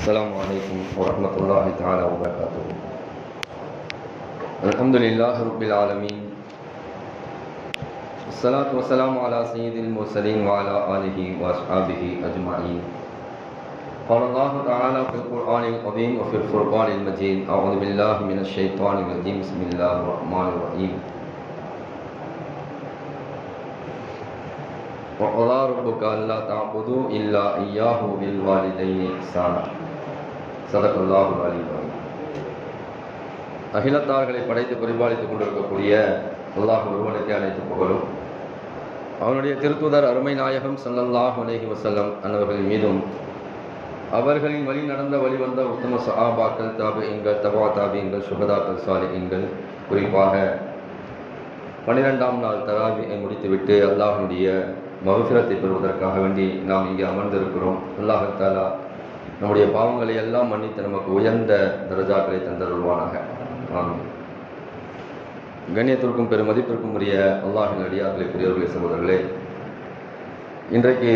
السلام عليكم ورحمة الله تعالى وبركاته الحمد لله رب العالمين والصلاة والسلام على سيد المرسلين وعلى آله وأصحابه أجمعين قال الله تعالى في القرآن العظيم وفي الفرقان المجيد أعوذ بالله من الشيطان الرجيم بسم الله الرحمن الرحيم وقضى ربك ألا تعبدوا إلا إياه وبالوالدين إحسانا صدق الله العلي العظيم அகிலத்தார்களை படைத்து பரிபாலித்துக் கொண்டிருக்கக்கூடிய அல்லாஹ் ஒருவனுக்கு அனைத்து புகழும் அவனுடைய திருத்துதர் அருமை நாயகம் ஸல்லல்லாஹு அலைஹி வஸல்லம் அன்னவர்களின் மீதும் அவர்களின் வழி நடந்த வழிவந்த உத்தம சஹாபாக்கள் தாபியங்கள் தபா தாபியங்கள் சுகதாக்கள் சாலிகங்கள் குறிப்பாக பன்னிரெண்டாம் நாள் தராவியை முடித்துவிட்டு அல்லாஹனுடைய மகபிரத்தை பெறுவதற்காக வேண்டி நாம் இங்கே அமர்ந்திருக்கிறோம் அல்லாஹத்தாலா நம்முடைய பாவங்களை எல்லாம் மன்னித்து நமக்கு உயர்ந்த தரஜாக்களை தந்தருள்வானாக ஆமாம் கண்ணியத்திற்கும் பெரும் மதிப்பிற்கும் உரிய அல்லாஹின் அடியார்களை பெரியவர்களே சகோதரர்களே இன்றைக்கு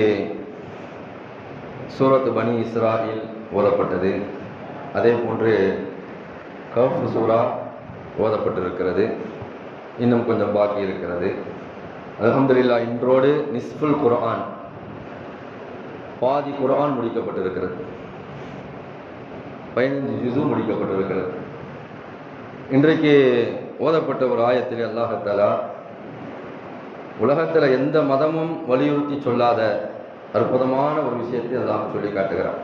சூரத் பனி இஸ்ராயில் ஓதப்பட்டது அதே போன்று கஃப் சூரா ஓதப்பட்டிருக்கிறது இன்னும் கொஞ்சம் பாக்கி இருக்கிறது அலமதுல்லா இன்றோடு நிஸ்ஃபுல் குர்ஆன் பாதி குர்ஆன் முடிக்கப்பட்டிருக்கிறது பதினஞ்சு ஜுசு முடிக்கப்பட்டிருக்கிறது இன்றைக்கு ஓதப்பட்ட ஒரு ஆயத்தில் அல்லாஹத்தாலா உலகத்தில் எந்த மதமும் வலியுறுத்தி சொல்லாத அற்புதமான ஒரு விஷயத்தை அல்லாஹ் சொல்லி காட்டுகிறான்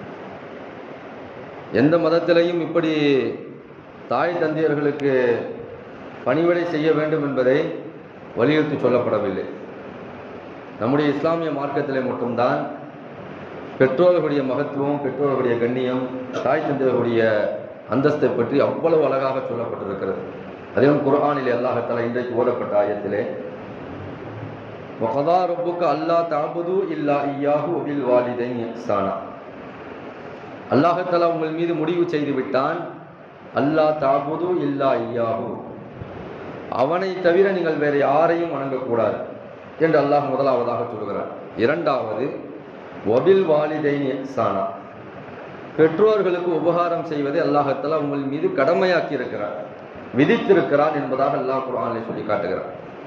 எந்த மதத்திலையும் இப்படி தாய் தந்தையர்களுக்கு பணிவிடை செய்ய வேண்டும் என்பதை வலியுறுத்தி சொல்லப்படவில்லை நம்முடைய இஸ்லாமிய மார்க்கத்திலே மட்டும்தான் பெற்றோர்களுடைய மகத்துவம் பெற்றோர்களுடைய கண்ணியம் தாய் தந்தையர்களுடைய அந்தஸ்தை பற்றி அவ்வளவு அழகாக சொல்லப்பட்டிருக்கிறது அதிலும் குர்ஆனில் அல்லாஹத்தால இன்றைக்கு ஓதப்பட்ட ஆயத்திலே வகதா ரப்புக்கு அல்லா தாபுது இல்லா ஐயாஹு ஒபில் வாலிதைன் இஹ்சானா அல்லாஹத்தாலா உங்கள் மீது முடிவு செய்து விட்டான் அல்லா தாபுது இல்லா ஐயாஹு அவனை தவிர நீங்கள் வேறு யாரையும் வணங்கக்கூடாது என்று அல்லாஹ் முதலாவதாக சொல்கிறார் இரண்டாவது ஒபில் வாலிதைன் இஹ்சானா பெற்றோர்களுக்கு உபகாரம் செய்வதை அல்லாஹத்தாலா உங்கள் மீது கடமையாக்கி இருக்கிறார் விதித்திருக்கிறான் என்பதாக அல்லாஹ் குரானில் சொல்லி காட்டுகிறார்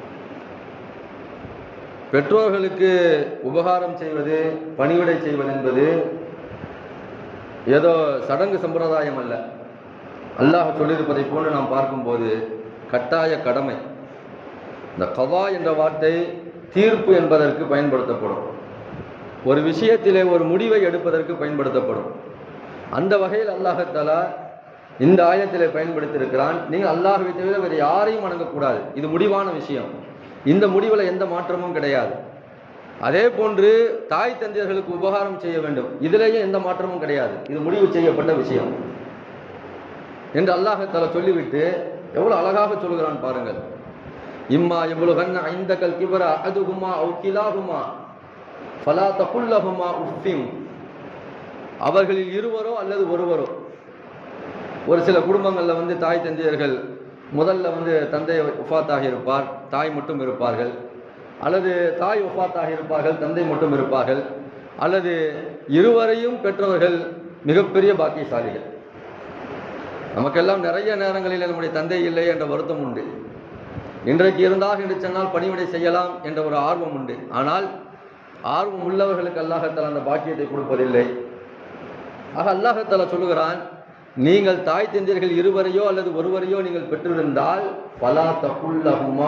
பெற்றோர்களுக்கு உபகாரம் செய்வது பணிவிடை செய்வது என்பது ஏதோ சடங்கு சம்பிரதாயம் அல்ல அல்லாஹ் சொல்லியிருப்பதை போன்று நாம் பார்க்கும்போது கட்டாய கடமை இந்த கவா என்ற வார்த்தை தீர்ப்பு என்பதற்கு பயன்படுத்தப்படும் ஒரு விஷயத்திலே ஒரு முடிவை எடுப்பதற்கு பயன்படுத்தப்படும் அந்த வகையில் அல்லாஹத்தாலா இந்த ஆயத்திலே பயன்படுத்தியிருக்கிறான் நீங்கள் அல்லாஹுவை தவிர வேறு யாரையும் வணங்கக்கூடாது இது முடிவான விஷயம் இந்த முடிவில் எந்த மாற்றமும் கிடையாது அதே போன்று தாய் தந்தையர்களுக்கு உபகாரம் செய்ய வேண்டும் இதிலேயும் எந்த மாற்றமும் கிடையாது இது முடிவு செய்யப்பட்ட விஷயம் என்று அல்லாஹத்தால சொல்லிவிட்டு எவ்வளவு அழகாக சொல்கிறான் பாருங்கள் இம்மா எவ்வளவு கண்ண ஐந்த கல் கிபர அகதுகுமா அவுக்கிலாகுமா ஃபலா தகுல்லகுமா உஃபிம் அவர்களில் இருவரோ அல்லது ஒருவரோ ஒரு சில குடும்பங்களில் வந்து தாய் தந்தையர்கள் முதல்ல வந்து தந்தை உஃபாத்தாக இருப்பார் தாய் மட்டும் இருப்பார்கள் அல்லது தாய் உஃபாத்தாக இருப்பார்கள் தந்தை மட்டும் இருப்பார்கள் அல்லது இருவரையும் பெற்றவர்கள் மிகப்பெரிய பாக்கியசாலிகள் நமக்கெல்லாம் நிறைய நேரங்களில் நம்முடைய தந்தை இல்லை என்ற வருத்தம் உண்டு இன்றைக்கு இருந்தாக என்று சொன்னால் பணிவிடை செய்யலாம் என்ற ஒரு ஆர்வம் உண்டு ஆனால் ஆர்வம் உள்ளவர்களுக்கு அல்லாஹத்தால் அந்த பாக்கியத்தை கொடுப்பதில்லை ஆக அல்லாஹத்தால சொல்லுகிறான் நீங்கள் தாய் தந்தையர்கள் இருவரையோ அல்லது ஒருவரையோ நீங்கள் பெற்றிருந்தால் பலா தப்புல்லகுமா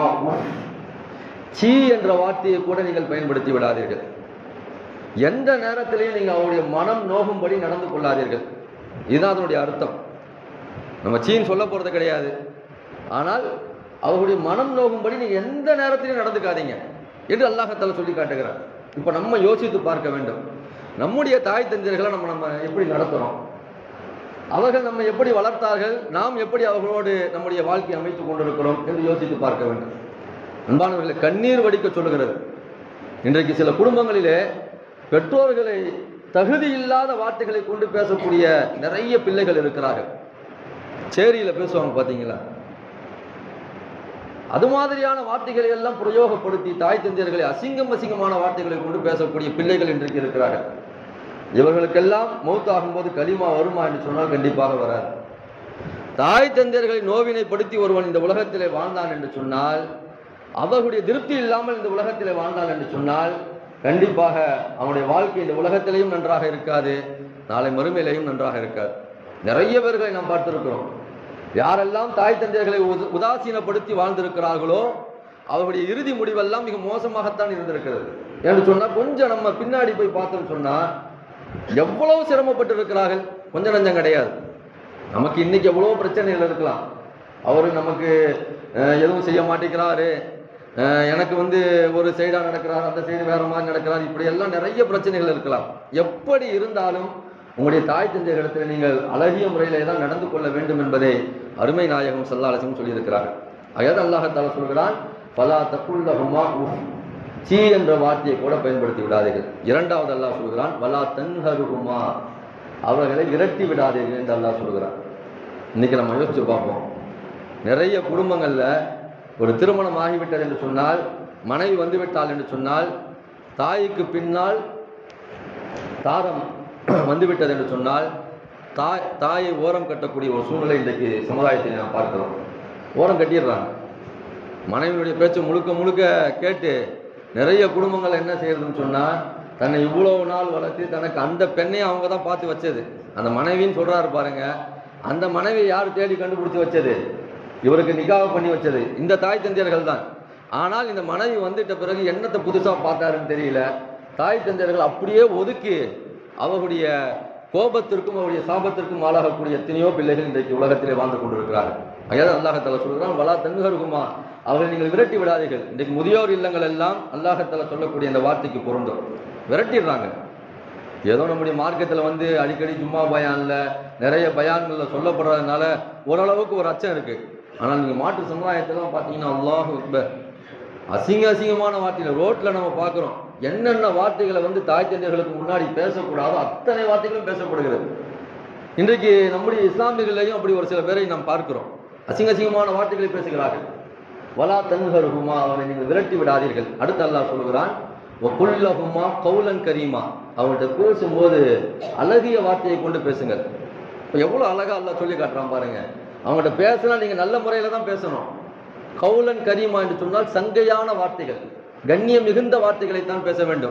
சீ என்ற வார்த்தையை கூட நீங்கள் பயன்படுத்தி விடாதீர்கள் எந்த நேரத்திலையும் நீங்கள் அவருடைய மனம் நோகும்படி நடந்து கொள்ளாதீர்கள் இதுதான் அதனுடைய அர்த்தம் நம்ம சீன் சொல்ல போறது கிடையாது ஆனால் அவருடைய மனம் நோகும்படி நீங்க எந்த நேரத்திலையும் நடந்துக்காதீங்க என்று அல்லாஹத்தால சொல்லி காட்டுகிறார் இப்ப நம்ம யோசித்து பார்க்க வேண்டும் நம்முடைய தாய் தந்தையர்களை நம்ம நம்ம எப்படி நடத்துறோம் அவர்கள் நம்ம எப்படி வளர்த்தார்கள் நாம் எப்படி அவர்களோடு நம்முடைய வாழ்க்கை அமைத்துக் கொண்டிருக்கிறோம் என்று யோசித்து பார்க்க வேண்டும் அன்பானவர்களை கண்ணீர் வடிக்க சொல்லுகிறது இன்றைக்கு சில குடும்பங்களிலே பெற்றோர்களை தகுதி இல்லாத வார்த்தைகளை கொண்டு பேசக்கூடிய நிறைய பிள்ளைகள் இருக்கிறார்கள் சேரியில பேசுவாங்க பாத்தீங்களா அது மாதிரியான வார்த்தைகளை எல்லாம் பிரயோகப்படுத்தி தாய் தந்தையர்களை அசிங்கம் அசிங்கமான வார்த்தைகளை கொண்டு பேசக்கூடிய பிள்ளைகள் இன்றைக்கு இருக்கிறார்கள் இவர்களுக்கெல்லாம் மௌத்தாகும் போது களிமா வருமா என்று சொன்னால் கண்டிப்பாக வராது தாய் தந்தையர்களை நோவினைப்படுத்தி ஒருவன் இந்த உலகத்திலே வாழ்ந்தான் என்று சொன்னால் அவர்களுடைய திருப்தி இல்லாமல் இந்த உலகத்திலே வாழ்ந்தான் என்று சொன்னால் கண்டிப்பாக அவனுடைய வாழ்க்கை இந்த உலகத்திலேயும் நன்றாக இருக்காது நாளை மறுமையிலேயும் நன்றாக இருக்காது நிறைய பேர்களை நாம் பார்த்திருக்கிறோம் யாரெல்லாம் தாய் தந்தையர்களை உத- உதாசீனப்படுத்தி வாழ்ந்திருக்கிறார்களோ அவருடைய இறுதி முடிவெல்லாம் மிக மோசமாகத்தான் இருந்திருக்கிறது என்று சொன்னா கொஞ்சம் நம்ம பின்னாடி போய் பார்த்தோம்னு சொன்னா எவ்வளவு சிரமப்பட்டு இருக்கிறார்கள் கொஞ்சம் நஞ்சம் கிடையாது நமக்கு இன்னைக்கு எவ்வளவு பிரச்சனைகள் இருக்கலாம் அவரு நமக்கு அஹ், எதுவும் செய்ய மாட்டேங்கிறாரு அஹ், எனக்கு வந்து ஒரு சைடா நடக்கிறார் அந்த சைடு வேற மாதிரி நடக்கிறார் இப்படி எல்லாம் நிறைய பிரச்சனைகள் இருக்கலாம் எப்படி இருந்தாலும் உங்களுடைய தாய் தந்தைகளிடத்தில் நீங்கள் அழகிய முறையிலே தான் நடந்து கொள்ள வேண்டும் என்பதை அருமை நாயகம் சல்லாலசம் சொல்லியிருக்கிறார்கள் அதாவது அல்லாஹத்தால சொல்கிறான் பலா தக்குல்லஹுமா உஃப் சீ என்ற வார்த்தையை கூட பயன்படுத்தி விடாதீர்கள் இரண்டாவது அல்லாஹ் சொல்கிறான் வலா தன்ஹருகுமா அவர்களை விரட்டி விடாதீர்கள் என்று அல்லாஹ் சொல்கிறான் இன்னைக்கு நம்ம யோசிச்சு பார்ப்போம் நிறைய குடும்பங்கள்ல ஒரு திருமணம் ஆகிவிட்டது என்று சொன்னால் மனைவி வந்து விட்டாள் என்று சொன்னால் தாய்க்கு பின்னால் தாரம் வந்துவிட்டது என்று சொன்னால் தாய் தாயை ஓரம் கட்டக்கூடிய ஒரு சூழ்நிலை இன்றைக்கு சமுதாயத்தில் நாம் பார்க்கிறோம் ஓரம் கட்டிடுறாங்க மனைவியுடைய பேச்சு முழுக்க முழுக்க கேட்டு நிறைய குடும்பங்கள் என்ன செய்யறதுன்னு சொன்னா தன்னை இவ்வளவு நாள் வளர்த்து தனக்கு அந்த பெண்ணை அவங்க தான் பார்த்து வச்சது அந்த மனைவின்னு சொல்றாரு பாருங்க அந்த மனைவி யார் தேடி கண்டுபிடிச்சு வச்சது இவருக்கு நிக்காக பண்ணி வச்சது இந்த தாய் தந்தையர்கள் தான் ஆனால் இந்த மனைவி வந்துட்ட பிறகு என்னத்தை புதுசா பார்த்தாருன்னு தெரியல தாய் தந்தையர்கள் அப்படியே ஒதுக்கி அவர்களுடைய கோபத்திற்கும் அவருடைய சாபத்திற்கும் ஆளாகக்கூடிய எத்தனையோ பிள்ளைகள் இன்றைக்கு உலகத்திலே வாழ்ந்து கொண்டிருக்கிறார்கள் அதாவது அல்லாஹத்தால சொல்கிறான் வலா தன்னுகருகுமா அவர்களை நீங்கள் விரட்டி விடாதீர்கள் இன்றைக்கு முதியோர் இல்லங்கள் எல்லாம் அல்லாஹத்தால சொல்லக்கூடிய இந்த வார்த்தைக்கு பொருந்தும் விரட்டிடுறாங்க ஏதோ நம்முடைய மார்க்கத்தில் வந்து அடிக்கடி ஜும்மா பயான்ல நிறைய பயான்கள்ல சொல்லப்படுறதுனால ஓரளவுக்கு ஒரு அச்சம் இருக்கு ஆனால் நீங்க மாற்று சமுதாயத்தெல்லாம் பார்த்தீங்கன்னா அல்லாஹ் அக்பர் அசிங்க அசிங்கமான வார்த்தைகள் ரோட்ல நம்ம பார்க்கிறோம் என்னென்ன வார்த்தைகளை வந்து தாய் தந்தையர்களுக்கு முன்னாடி பேசக்கூடாதோ அத்தனை வார்த்தைகளும் பேசப்படுகிறது இன்றைக்கு நம்முடைய இஸ்லாமியர்களையும் அப்படி ஒரு சில பேரை நாம் பார்க்கிறோம் அசிங்க அசிங்கமான வார்த்தைகளை பேசுகிறார்கள் வலா தன்ஹருகுமா அவனை நீங்கள் விரட்டி விடாதீர்கள் அடுத்து அல்லாஹ் சொல்கிறான் ஒக்குல்லகுமா கௌலன் கரீமா அவங்கள்ட்ட பேசும்போது அழகிய வார்த்தையை கொண்டு பேசுங்கள் இப்போ எவ்வளோ அழகா அல்லாஹ் சொல்லி காட்டுறான் பாருங்க அவங்கள்ட்ட பேசினா நீங்க நல்ல முறையில தான் பேசணும் கௌலன் கரீமா என்று சொன்னால் சங்கையான வார்த்தைகள் கண்ணியம் மிகுந்த வார்த்தைகளை தான் பேச வேண்டும்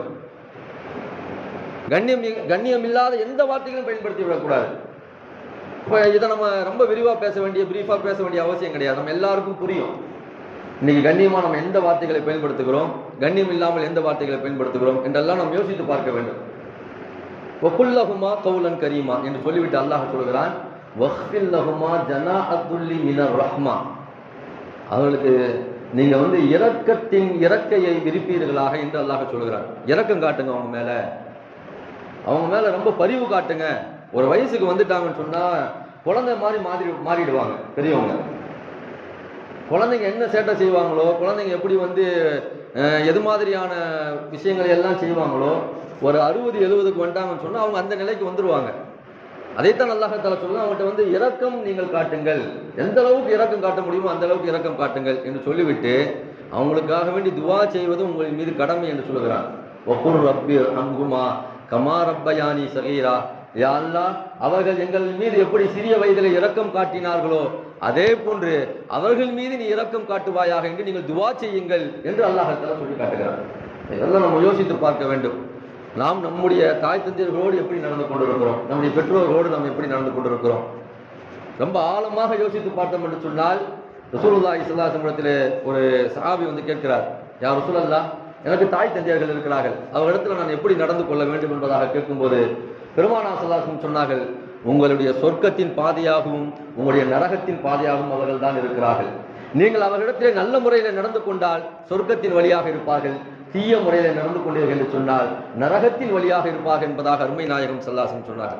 கண்ணியம் மிகு- கண்ணியம் இல்லாத எந்த வார்த்தைகளும் பயன்படுத்தி விடக்கூடாது இப்போ இதை நம்ம ரொம்ப விரிவா பேச வேண்டிய பிரீஃபா பேச வேண்டிய அவசியம் கிடையாது நம்ம எல்லாருக்கும் புரியும் இன்னைக்கு கண்ணியமா நம்ம எந்த வார்த்தைகளை பயன்படுத்துகிறோம் கண்ணியம் இல்லாமல் எந்த வார்த்தைகளை பயன்படுத்துகிறோம் என்றெல்லாம் நாம் யோசித்து பார்க்க வேண்டும் வகுல்லஹுமா கௌலன் கரீமா என்று சொல்லிவிட்டு அல்லாஹ் சொல்கிறான் வஹ்பில்லஹுமா ஜனாஅத்துல்லி மினர் ரஹ்மா அவர்களுக்கு நீங்க வந்து இரக்கத்தின் இறக்கையை விரிப்பீர்களாக என்று அல்லாஹ் சொல்கிறான் இரக்கம் காட்டுங்க அவங்க மேல அவங்க மேல ரொம்ப பரிவு காட்டுங்க ஒரு வயசுக்கு வந்துட்டாங்கன்னு சொன்னா குழந்தை மாதிரி மாறி மாறிடுவாங்க பெரியவங்க குழந்தைங்க என்ன சேட்டை செய்வாங்களோ குழந்தைங்க எப்படி வந்து அஹ், எது மாதிரியான விஷயங்களை எல்லாம் செய்வாங்களோ ஒரு அறுபது எழுபதுக்கு வந்துட்டாங்கன்னு சொன்னா அவங்க அந்த நிலைக்கு வந்துருவாங்க அதைத்தான் அல்லாஹத்தால சொல்லுங்க அவங்கள்ட்ட வந்து இரக்கம் நீங்கள் காட்டுங்கள் எந்த அளவுக்கு இரக்கம் காட்ட முடியுமோ அந்த அளவுக்கு இரக்கம் காட்டுங்கள் என்று சொல்லிவிட்டு அவங்களுக்காக வேண்டி துவா செய்வது உங்களின் மீது கடமை என்று சொல்லுகிறான் ஒப்புர் ரப்பி அங்குமா கமா ரப்பயானி சகீரா யா அல்லாஹ் அவர்கள் எங்கள் மீது எப்படி சிறிய வயதில் இரக்கம் காட்டினார்களோ அதே போன்று அவர்கள் மீது நீ இரக்கம் காட்டுவாயாக என்று நீங்கள் துவா செய்யுங்கள் என்று அல்லாஹத்தால சொல்லி காட்டுகிறார் இதெல்லாம் நம்ம யோசித்து பார்க்க வேண்டும் நாம் நம்முடைய தாய் தந்தையர்களோடு எப்படி நடந்து கொண்டிருக்கிறோம் நம்முடைய பெற்றோர்களோடு நாம் எப்படி நடந்து கொண்டிருக்கிறோம் ரொம்ப ஆழமாக யோசித்து பார்த்தோம் என்று சொன்னால் ரசூலுல்லாஹி ஸல்லல்லாஹு அலைஹி வஸல்லத்திலே ஒரு சஹாபி வந்து கேட்கிறார் யா ரசூலல்லாஹ் எனக்கு தாய் தந்தையர்கள் இருக்கிறார்கள் அவர்களிடத்தில் நான் எப்படி நடந்து கொள்ள வேண்டும் என்பதாக கேட்கும்போது பெருமானா சல்லாசம் சொன்னார்கள் உங்களுடைய சொர்க்கத்தின் பாதையாகவும் உங்களுடைய நரகத்தின் பாதையாகவும் அவர்கள் தான் இருக்கிறார்கள் நீங்கள் அவர்களிடத்திலே நல்ல முறையில் நடந்து கொண்டால் சொர்க்கத்தின் வழியாக இருப்பார்கள் தீய முறையில் நடந்து கொண்டீர்கள் என்று சொன்னால் நரகத்தின் வழியாக இருப்பார்கள் என்பதாக அருமை நாயகம் சல்லாசம் சொன்னார்கள்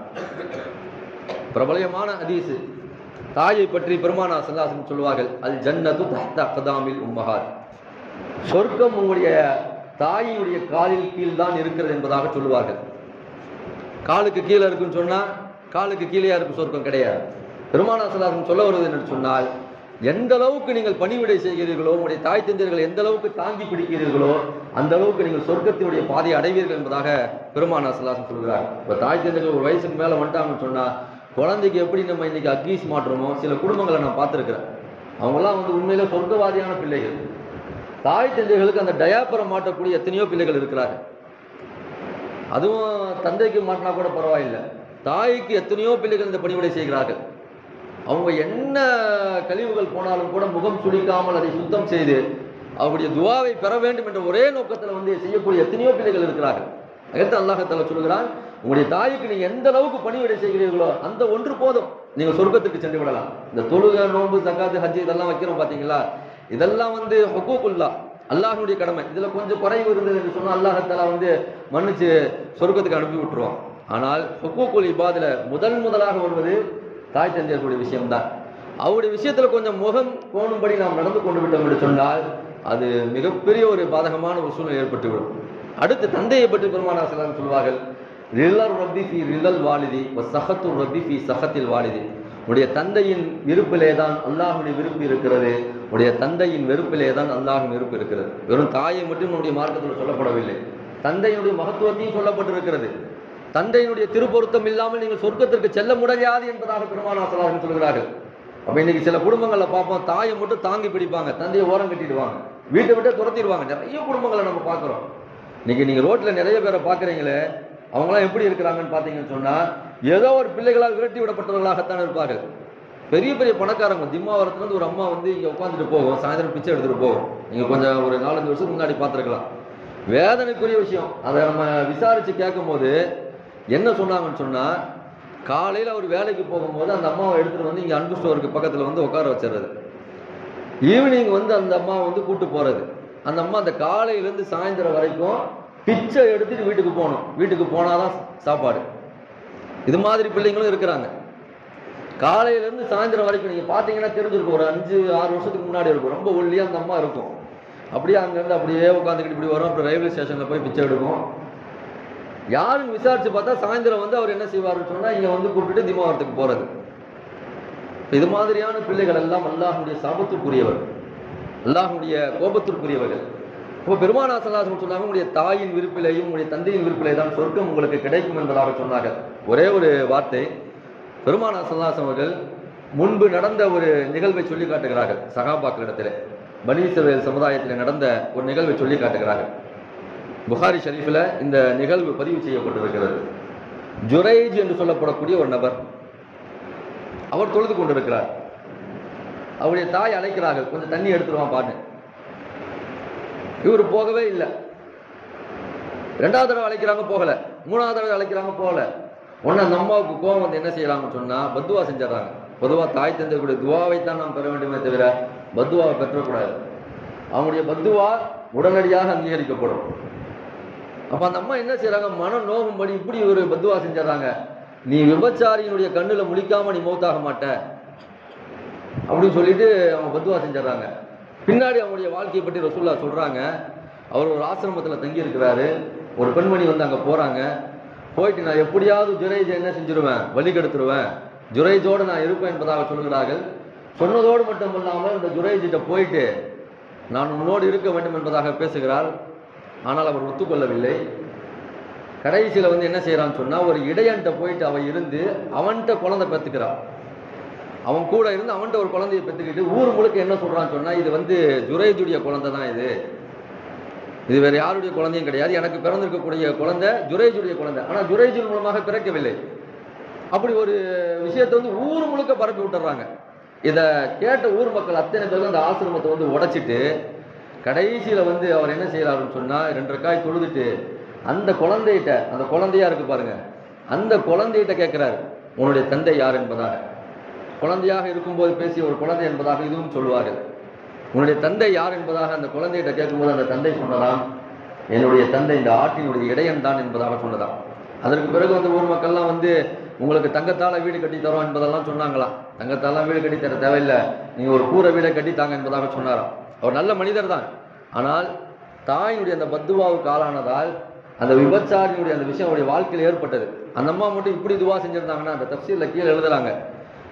பிரபலயமான ஹதீஸ் தாயை பற்றி பெருமானா சல்லாசம் சொல்வார்கள் அல் ஜன்னது தஹ்த அக்தாமில் உம்மஹாத் சொர்க்கம் உங்களுடைய தாயினுடைய காலில் கீழ் தான் இருக்கிறது என்பதாக சொல்லுவார்கள் காலுக்கு கீழே இருக்குன்னு சொன்னா காலுக்கு கீழே இருக்கும் சொர்க்கம் கிடையாது பெருமானா சல்லாசம் சொல்ல வருவது என்று சொன்னால் எந்த அளவுக்கு நீங்கள் பணிவிடை செய்கிறீர்களோ உங்களுடைய தாய் தந்தையர்கள் எந்த அளவுக்கு தாங்கி பிடிக்கிறீர்களோ அந்த அளவுக்கு நீங்கள் சொர்க்கத்தினுடைய பாதையை அடைவீர்கள் என்பதாக பெருமானா சலாசம் சொல்கிறார் இப்ப தாய் தந்தைகள் ஒரு வயசுக்கு மேல வந்துட்டாங்கன்னு சொன்னா குழந்தைக்கு எப்படி நம்ம இன்னைக்கு அக்கீஸ் மாற்றுறோமோ சில குடும்பங்களை நான் பார்த்திருக்கிறேன் அவங்கெல்லாம் வந்து உண்மையில சொர்க்கவாதியான பிள்ளைகள் தாய் தந்தைகளுக்கு அந்த டயாப்பரை மாட்டக்கூடிய எத்தனையோ பிள்ளைகள் இருக்கிறார்கள் அதுவும் தந்தைக்கு மாட்டினா கூட பரவாயில்லை தாய்க்கு எத்தனையோ பிள்ளைகள் இந்த பணிவிடை செய்கிறார்கள் அவங்க என்ன கழிவுகள் போனாலும் கூட முகம் சுளிக்காமல் அதை சுத்தம் செய்து அவருடைய துவாவை பெற வேண்டும் என்ற ஒரே நோக்கத்தில் வந்து செய்யக்கூடிய எத்தனையோ பிள்ளைகள் இருக்கிறார்கள் அடுத்து அல்லாஹத்தால சொல்கிறான் உங்களுடைய தாய்க்கு நீங்க எந்த அளவுக்கு பணிவிடை செய்கிறீர்களோ அந்த ஒன்று போதும் நீங்க சொர்க்கத்துக்கு சென்று விடலாம் இந்த தொழுகை நோன்பு சக்காத்து ஹஜ்ஜி இதெல்லாம் வைக்கிறோம் பாத்தீங்களா இதெல்லாம் வந்து ஹுக்கூக்குல்லா அல்லாஹ்வுடைய கடமை இதுல கொஞ்சம் குறைவு இருந்தது என்று சொன்னா அல்லாஹத்தாலா வந்து மன்னிச்சு சொர்க்கத்துக்கு அனுப்பி விட்டுருவான் ஆனால் ஹுக்கூக்குல் இபாதுல முதல் முதலாக வருவது தாய் தந்தையர்களுடைய விஷயம்தான் அவருடைய விஷயத்துல கொஞ்சம் முகம் கோணும்படி நாம் நடந்து கொண்டு விட்டோம் என்று சொன்னால் அது மிகப்பெரிய ஒரு பாதகமான ஒரு சூழ்நிலை ஏற்பட்டுவிடும் அடுத்து தந்தையை பற்றி பெருமானார் சிலர் சொல்வார்கள் ரில்லர் ரப்பி ஃபி ரில்லல் வாலிதி சஹத்து ரப்பி ஃபி சஹத்தில் வாலிதி உடைய தந்தையின் விருப்பிலே தான் அல்லாஹுடைய விருப்பு இருக்கிறது உடைய தந்தையின் வெறுப்பிலே தான் அல்லாஹின் விருப்பு இருக்கிறது வெறும் தாயை மட்டும் நம்முடைய மார்க்கத்தில் சொல்லப்படவில்லை தந்தையினுடைய மகத்துவத்தையும் சொல்லப்பட்டிருக்கிறது தந்தையினுடைய திருப்பொருத்தம் இல்லாமல் நீங்கள் சொர்க்கத்திற்கு செல்ல முடியாது என்பதாக பெருமானாசலாக சொல்கிறார்கள் அப்ப இன்னைக்கு சில குடும்பங்கள்ல பார்ப்போம் தாயை மட்டும் தாங்கி பிடிப்பாங்க தந்தையை ஓரம் கட்டிடுவாங்க வீட்டை விட்டு துரத்திடுவாங்க நிறைய குடும்பங்களை நம்ம பார்க்கிறோம் இன்னைக்கு நீங்க ரோட்ல நிறைய பேரை பார்க்கறீங்களே அவங்களாம் எப்படி இருக்கிறாங்கன்னு பார்த்தீங்கன்னு சொன்னா ஏதோ ஒரு பிள்ளைகளால் விரட்டி விடப்பட்டவர்களாகத்தான் இருப்பார்கள் பெரிய பெரிய பணக்காரங்க திம்மாவரத்துல இருந்து ஒரு அம்மா வந்து இங்க உட்காந்துட்டு போகும் சாயந்தரம் பிச்சை எடுத்துட்டு போகும் நீங்க கொஞ்சம் ஒரு நாலஞ்சு வருஷத்துக்கு முன்னாடி பார்த்திருக்கலாம் வேதனைக்குரிய விஷயம் அதை நம்ம விசாரிச்சு கேட்கும்போது என்ன சொன்னாங்கன்னு சொன்னா காலையில அவர் வேலைக்கு போகும்போது அந்த அம்மாவை எடுத்துட்டு வந்து இங்க அன்பு ஸ்டோருக்கு பக்கத்துல வந்து உட்கார வச்சிடுறது ஈவினிங் வந்து அந்த அம்மா வந்து கூட்டு போறது அந்த அம்மா அந்த காலையில இருந்து சாயந்தரம் வரைக்கும் பிச்சை எடுத்துட்டு வீட்டுக்கு போகணும் வீட்டுக்கு போனாதான் சாப்பாடு இது மாதிரி பிள்ளைங்களும் இருக்கிறாங்க காலையில இருந்து சாயந்தரம் வரைக்கும் நீங்க பாத்தீங்கன்னா தெரிஞ்சிருக்கும் ஒரு அஞ்சு ஆறு வருஷத்துக்கு முன்னாடி இருக்கும் ரொம்ப ஒல்லியா அந்த அம்மா இருக்கும் அப்படியே அங்கிருந்து அப்படியே உட்காந்துக்கிட்டு இப்படி வரும் அப்புறம் ரயில்வே ஸ்டேஷன்ல போய் பிச்சை எடுக்கும் யாருன்னு விசாரிச்சு பார்த்தா சாயந்தரம் வந்து அவர் என்ன செய்வாருன்னு சொன்னா இங்க வந்து கூப்பிட்டுட்டு திமாவரத்துக்கு போறது இது மாதிரியான பிள்ளைகள் எல்லாம் அல்லாஹுடைய சாபத்திற்குரியவர் அல்லாஹுடைய கோபத்திற்குரியவர்கள் இப்போ பெருமானா சல்லாசம் சொன்னாங்க உங்களுடைய தாயின் விருப்பிலையும் உங்களுடைய தந்தையின் விருப்பிலே தான் சொர்க்கம் உங்களுக்கு கிடைக்கும் என்பதாக சொன்னார்கள் ஒரே ஒரு வார்த்தை பெருமானா சல்லாசம் அவர்கள் முன்பு நடந்த ஒரு நிகழ்வை சொல்லி காட்டுகிறார்கள் சகாபாக்களிடத்திலே பனீசவேல் சமுதாயத்தில் நடந்த ஒரு நிகழ்வை சொல்லி காட்டுகிறார்கள் புகாரி ஷரீஃபில் இந்த நிகழ்வு பதிவு செய்யப்பட்டிருக்கிறது ஜுரைஜ் என்று சொல்லப்படக்கூடிய ஒரு நபர் அவர் தொழுது கொண்டிருக்கிறார் அவருடைய தாய் அழைக்கிறார்கள் கொஞ்சம் தண்ணி எடுத்துருவான் பாட்டு இவர் போகவே இல்லை ரெண்டாவது தடவை அழைக்கிறாங்க போகல மூணாவது தடவை அழைக்கிறாங்க போகல உடனே அந்த அம்மாவுக்கு கோவம் வந்து என்ன செய்யறாங்கன்னு சொன்னா பத்துவா செஞ்சிடறாங்க பொதுவா தாய் தந்தையுடைய துவாவை தான் நாம் பெற வேண்டுமே தவிர பத்துவாவை பெற்றக்கூடாது அவங்களுடைய பத்துவா உடனடியாக அங்கீகரிக்கப்படும் அப்ப அந்த அம்மா என்ன செய்யறாங்க மனம் நோகும்படி இப்படி ஒரு பத்துவா செஞ்சிடறாங்க நீ விபச்சாரியினுடைய கண்ணுல முழிக்காம நீ மௌத்தாக மாட்ட அப்படின்னு சொல்லிட்டு அவங்க பத்துவா செஞ்சிடறாங்க பின்னாடி அவங்களுடைய வாழ்க்கையை பற்றி ரசூல்லா சொல்றாங்க அவர் ஒரு ஆசிரமத்தில் தங்கி இருக்கிறாரு ஒரு பெண்மணி வந்து அங்கே போறாங்க போயிட்டு நான் எப்படியாவது ஜுரைஜை என்ன செஞ்சிருவேன் வழி கெடுத்துருவேன் ஜுரைஜோடு நான் இருப்பேன் என்பதாக சொல்கிறார்கள் சொன்னதோடு மட்டும் இல்லாமல் இந்த ஜுரைஜிட்ட போயிட்டு நான் உன்னோடு இருக்க வேண்டும் என்பதாக பேசுகிறார் ஆனால் அவர் ஒத்துக்கொள்ளவில்லை கடைசியில் வந்து என்ன செய்யறான்னு சொன்னா ஒரு இடையன்ட்ட போயிட்டு அவ இருந்து அவன்கிட்ட குழந்தை பெற்றுக்கிறான் அவன் கூட இருந்து அவன்கிட்ட ஒரு குழந்தைய பெற்றுக்கிட்டு ஊர் முழுக்க என்ன சொல்றான்னு சொன்னா இது வந்து ஜுரேஜுடைய குழந்தை தான் இது இது வேற யாருடைய குழந்தையும் கிடையாது எனக்கு பிறந்திருக்கக்கூடிய குழந்தை ஜுரேஜுடைய குழந்தை ஆனா ஜுரேஜின் மூலமாக பிறக்கவில்லை அப்படி ஒரு விஷயத்தை வந்து ஊர் முழுக்க பரப்பி விட்டுறாங்க இத கேட்ட ஊர் மக்கள் அத்தனை பேரும் அந்த ஆசிரமத்தை வந்து உடைச்சிட்டு கடைசியில வந்து அவர் என்ன செய்யறாருன்னு சொன்னா ரெண்டு ரக்காய் தொழுதுட்டு அந்த குழந்தைகிட்ட அந்த குழந்தையா இருக்கு பாருங்க அந்த குழந்தைகிட்ட கேட்கிறாரு உன்னுடைய தந்தை யார் என்பதாக குழந்தையாக இருக்கும்போது பேசிய ஒரு குழந்தை என்பதாக இதுவும் சொல்லுவார்கள் உன்னுடைய தந்தை யார் என்பதாக அந்த குழந்தைகிட்ட கேட்கும்போது அந்த தந்தை சொன்னதாம் என்னுடைய தந்தை இந்த ஆட்டினுடைய இடையன் தான் என்பதாக சொன்னதாம் அதற்கு பிறகு வந்து ஊர் மக்கள்லாம் வந்து உங்களுக்கு தங்கத்தால வீடு கட்டி தரோம் என்பதெல்லாம் சொன்னாங்களாம் தங்கத்தால வீடு கட்டி தர தேவையில்லை நீங்க ஒரு கூரை வீடை கட்டி தாங்க என்பதாக சொன்னாராம் அவர் நல்ல மனிதர் தான் ஆனால் தாயினுடைய அந்த பத்துவாவுக்கு ஆளானதால் அந்த விபச்சாரியுடைய அந்த விஷயம் அவருடைய வாழ்க்கையில் ஏற்பட்டது அந்த அம்மா மட்டும் இப்படி துவா செஞ்சிருந்தாங்கன்னா அந்த தப்சீல்ல கீழே எழுதுறாங்க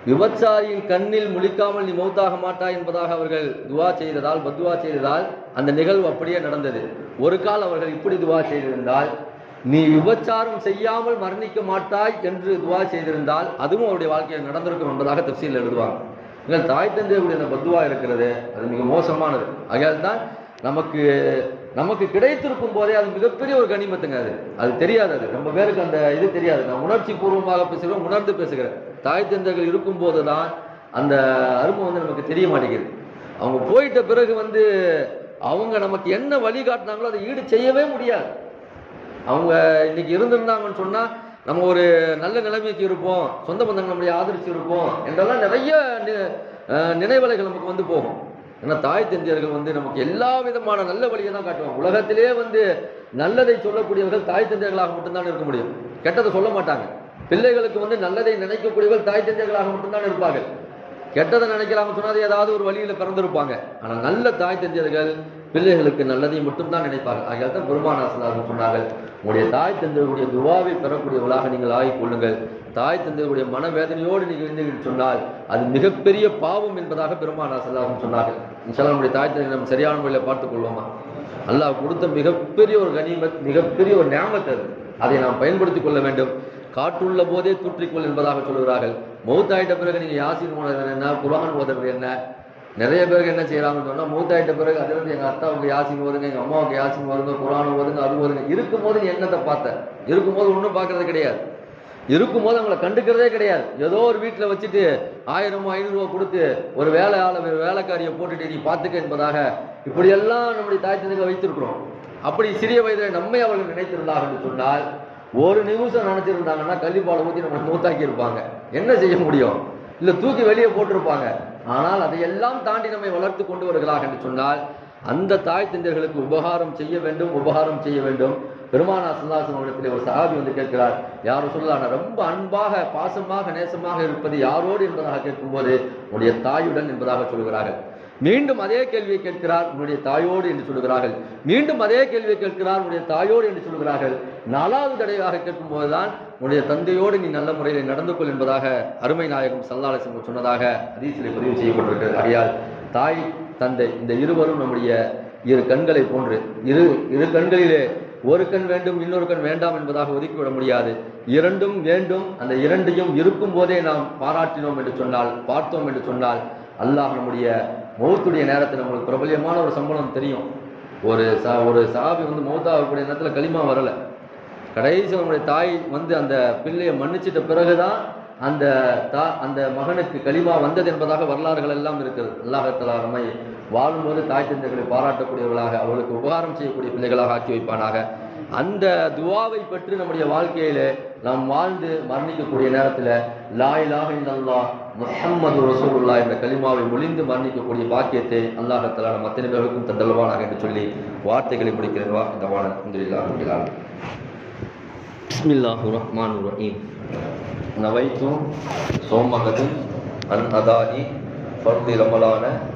விபச்சாரியின் கண்ணில் முழிக்காமல் நீ மௌத்தாக மாட்டாய் என்பதாக அவர்கள் துவா செய்ததால் பத்துவா செய்ததால் அந்த நிகழ்வு அப்படியே நடந்தது ஒரு கால் அவர்கள் இப்படி துவா செய்திருந்தால் நீ விபச்சாரம் செய்யாமல் மரணிக்க மாட்டாய் என்று துவா செய்திருந்தால் அதுவும் அவருடைய வாழ்க்கையில் நடந்திருக்கும் என்பதாக தப்சீல் எழுதுவாங்க எங்கள் தாய் தந்தையுடைய அந்த பத்துவா இருக்கிறது அது மிக மோசமானது ஆகையால் தான் நமக்கு நமக்கு கிடைத்திருக்கும் போதே அது மிகப்பெரிய ஒரு கனிமத்துங்க அது அது தெரியாது அது ரொம்ப பேருக்கு அந்த இது தெரியாது நான் உணர்ச்சி பூர்வமாக பேசுகிறேன் உணர்ந்து பேசுகிறேன் தாய் தந்தைகள் இருக்கும்போது தான் அந்த அருமை வந்து நமக்கு தெரிய மாட்டேங்குது அவங்க போயிட்ட பிறகு வந்து அவங்க நமக்கு என்ன வழி காட்டினாங்களோ அதை ஈடு செய்யவே முடியாது அவங்க இன்னைக்கு இருந்திருந்தாங்கன்னு சொன்னா நம்ம ஒரு நல்ல நிலைமைக்கு இருப்போம் சொந்த பந்தங்கள் நம்மளை ஆதரிச்சு இருப்போம் என்றெல்லாம் நிறைய நி- அஹ் நினைவலைகள் நமக்கு வந்து போகும் ஏன்னா தாய் தந்தையர்கள் வந்து நமக்கு எல்லா விதமான நல்ல வழியை தான் காட்டுவாங்க உலகத்திலே வந்து நல்லதை சொல்லக்கூடியவர்கள் தாய் தந்தையர்களாக மட்டும்தான் இருக்க முடியும் கெட்டதை சொல்ல மாட்டாங்க பிள்ளைகளுக்கு வந்து நல்லதை நினைக்கக்கூடியவர்கள் தாய் தந்தையர்களாக மட்டும்தான் இருப்பார்கள் கெட்டதை நினைக்கிறாங்க சொன்னா அது ஏதாவது ஒரு வழியில பிறந்திருப்பாங்க ஆனா நல்ல தாய் தந்தையர்கள் பிள்ளைகளுக்கு நல்லதை மட்டும்தான் நினைப்பாங்க ஆகையால் தான் பெருமானாசனார்கள் சொன்னார்கள் உங்களுடைய தாய் தந்தையர்களுடைய துவாவை பெறக்கூடியவர்களாக நீங்கள் ஆகிக் கொள்ளுங்கள் தாய் தந்தையருடைய மனவேதனையோடு நீங்கள் இருந்தீர்கள் சொன்னால் அது மிகப்பெரிய பாவம் என்பதாக பெருமானாசனார்கள் சொன்னார்கள் இன்ஷால்லா நம்முடைய தாய் தந்தை நம்ம சரியான முறையில் பார்த்துக் கொள்வோமா அல்லாஹ் கொடுத்த மிகப்பெரிய ஒரு கனிமத் மிகப்பெரிய ஒரு ஞாபகத்தை அது அதை நாம் பயன்படுத்திக் கொள்ள வேண்டும் காற்றுள்ள போதே தூற்றிக்கொள் என்பதாக சொல்கிறார்கள் மௌத்தாயிட்ட பிறகு நீங்க யாசின் ஓதுறது என்ன குரான் ஓதுறது என்ன நிறைய பேருக்கு என்ன செய்யறாங்கன்னு சொன்னா மௌத்தாயிட்ட பிறகு அது வந்து எங்க அத்தாவுக்கு யாசின் ஓதுங்க எங்க அம்மாவுக்கு யாசின் ஓதுங்க குரான் ஓதுங்க அது ஓதுங்க இருக்கும்போது நீ என்னத்தை பார்த்த இருக்கும்போது ஒன்றும் பார்க்கறது கிடையாது இருக்கும்போது அவங்கள கண்டுக்கிறதே கிடையாது ஏதோ ஒரு வீட்டில் வச்சுட்டு ஆயிரமோ ஐநூறுரூவா கொடுத்து ஒரு வேலை ஆளை ஒரு வேலைக்காரியை போட்டுட்டு நீ பார்த்துக்க என்பதாக இப்படியெல்லாம் நம்முடைய தாய் தந்தைகளை வைத்திருக்கிறோம் அப்படி சிறிய வயதில் நம்மை அவர்கள் நினைத்திருந்தார்கள் என்று சொன்னால் ஒரு நிமிஷம் நினைச்சிருந்தாங்கன்னா கள்ளிப்பாலை ஊற்றி நம்மளை மூத்தாக்கி இருப்பாங்க என்ன செய்ய முடியும் இல்ல தூக்கி வெளியே போட்டிருப்பாங்க ஆனால் அதையெல்லாம் தாண்டி நம்மை வளர்த்து கொண்டு வருகிறார்கள் என்று சொன்னால் அந்த தாய் தந்தையர்களுக்கு உபகாரம் செய்ய வேண்டும் உபகாரம் செய்ய வேண்டும் பெருமானா சுல்லாசன் அவர்களிடத்திலே ஒரு சஹாபி வந்து கேட்கிறார் யாரும் சொல்லலாம் நான் ரொம்ப அன்பாக பாசமாக நேசமாக இருப்பது யாரோடு என்பதாக கேட்கும்போது உன்னுடைய தாயுடன் என்பதாக சொல்கிறார்கள் மீண்டும் அதே கேள்வியை கேட்கிறார் உன்னுடைய தாயோடு என்று சொல்கிறார்கள் மீண்டும் அதே கேள்வியை கேட்கிறார் உன்னுடைய தாயோடு என்று சொல்கிறார்கள் நாலாவது தடவையாக கேட்கும்போதுதான் உன்னுடைய தந்தையோடு நீ நல்ல முறையில் நடந்து கொள் என்பதாக அருமை நாயகம் சல்லாலசன் சொன்னதாக அதீசிலே பதிவு செய்யப்பட்டிருக்கிறது ஆகையால் தாய் தந்தை இந்த இருவரும் நம்முடைய இரு கண்களை போன்று இரு இரு கண்களிலே ஒரு கண் வேண்டும் இன்னொரு கண் வேண்டாம் என்பதாக ஒதுக்கிவிட முடியாது இரண்டும் வேண்டும் அந்த இரண்டையும் இருக்கும் போதே நாம் பாராட்டினோம் என்று சொன்னால் பார்த்தோம் என்று சொன்னால் அல்லாஹ் நம்முடைய மௌத்துடைய நேரத்தில் நம்மளுக்கு பிரபல்யமான ஒரு சம்பளம் தெரியும் ஒரு சா ஒரு சாபி வந்து மௌத்தாகக்கூடிய நேரத்தில் களிமா வரல கடைசி நம்முடைய தாய் வந்து அந்த பிள்ளையை மன்னிச்சிட்ட பிறகுதான் அந்த தா அந்த மகனுக்கு களிமா வந்தது என்பதாக வரலாறுகள் எல்லாம் இருக்குது அல்லாஹத்தலா நம்மை வாழும்போது தாய் தந்தைகளை பாராட்டக்கூடியவர்களாக அவர்களுக்கு உபகாரம் செய்யக்கூடிய பிள்ளைகளாக ஆக்கி வைப்பானாக அந்த துவாவை பெற்று நம்முடைய வாழ்க்கையிலே நாம் வாழ்ந்து மரணிக்கக்கூடிய நேரத்தில் லா இலாஹ இல்லல்லாஹ் முஹம்மது ரசூலுல்லாஹ் என்ற கலிமாவை மொழிந்து மரணிக்கக்கூடிய பாக்கியத்தை அல்லாஹத்தலா நம் அத்தனை பேர்களுக்கும் தந்தல்வானாக என்று சொல்லி வார்த்தைகளை முடிக்கிறேன் வா இந்த வான அல்ஹம்துலில்லாஹ் بسم الله الرحمن الرحيم نويت صوم غد عن أداء فرض رمضان